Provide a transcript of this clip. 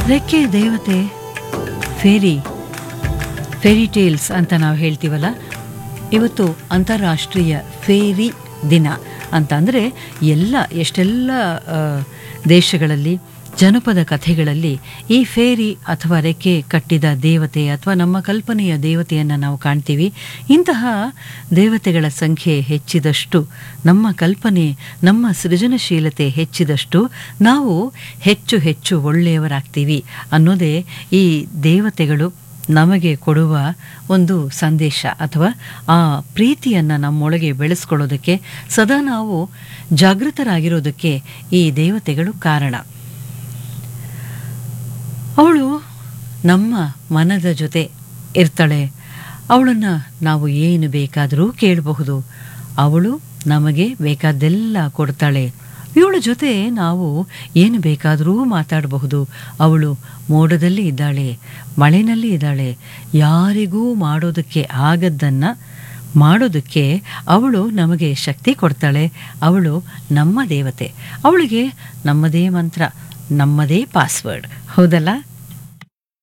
ರೆಕ್ಕೆ ದೇವತೆ fairy fairy tiles ಅಂತ ನಾವು ಹೇಳ್ತೀವಲ್ಲ ಇವತ್ತು ಅಂತಾರಾಷ್ಟ್ರೀಯ ಫೇರಿ ದಿನ ಅಂತ ಅಂದರೆ ಎಲ್ಲ ಎಷ್ಟೆಲ್ಲ ಆ, ದೇಶಗಳಲ್ಲಿ ಜನಪದ ಕಥೆಗಳಲ್ಲಿ ಈ ಫೇರಿ ಅಥವಾ ರೆಕ್ಕೆ ಕಟ್ಟಿದ ದೇವತೆ ಅಥವಾ ನಮ್ಮ ಕಲ್ಪನೆಯ ದೇವತೆಯನ್ನು ನಾವು ಕಾಣ್ತೀವಿ ಇಂತಹ ದೇವತೆಗಳ ಸಂಖ್ಯೆ ಹೆಚ್ಚಿದಷ್ಟು ನಮ್ಮ ಕಲ್ಪನೆ ನಮ್ಮ ಸೃಜನಶೀಲತೆ ಹೆಚ್ಚಿದಷ್ಟು ನಾವು ಹೆಚ್ಚು ಹೆಚ್ಚು ಒಳ್ಳೆಯವರಾಗ್ತೀವಿ ಅನ್ನೋದೇ ಈ ದೇವತೆಗಳು ನಮಗೆ ಕೊಡುವ ಒಂದು ಸಂದೇಶ ಅಥವಾ ಆ ಪ್ರೀತಿಯನ್ನು ನಮ್ಮೊಳಗೆ ಬೆಳೆಸ್ಕೊಳ್ಳೋದಕ್ಕೆ ಸದಾ ನಾವು ಜಾಗೃತರಾಗಿರೋದಕ್ಕೆ ಈ ದೇವತೆಗಳು ಕಾರಣ ಅವಳು ನಮ್ಮ ಮನದ ಜೊತೆ ಇರ್ತಾಳೆ ಅವಳನ್ನು ನಾವು ಏನು ಬೇಕಾದರೂ ಕೇಳಬಹುದು ಅವಳು ನಮಗೆ ಬೇಕಾದ್ದೆಲ್ಲ ಕೊಡ್ತಾಳೆ ಇವಳ ಜೊತೆ ನಾವು ಏನು ಬೇಕಾದರೂ ಮಾತಾಡಬಹುದು ಅವಳು ಮೋಡದಲ್ಲಿ ಇದ್ದಾಳೆ ಮಳೆನಲ್ಲಿ ಇದ್ದಾಳೆ ಯಾರಿಗೂ ಮಾಡೋದಕ್ಕೆ ಆಗದ್ದನ್ನು ಮಾಡೋದಕ್ಕೆ ಅವಳು ನಮಗೆ ಶಕ್ತಿ ಕೊಡ್ತಾಳೆ ಅವಳು ನಮ್ಮ ದೇವತೆ ಅವಳಿಗೆ ನಮ್ಮದೇ ಮಂತ್ರ ನಮ್ಮದೇ ಪಾಸ್ವರ್ಡ್ ಹೌದಲ್ಲ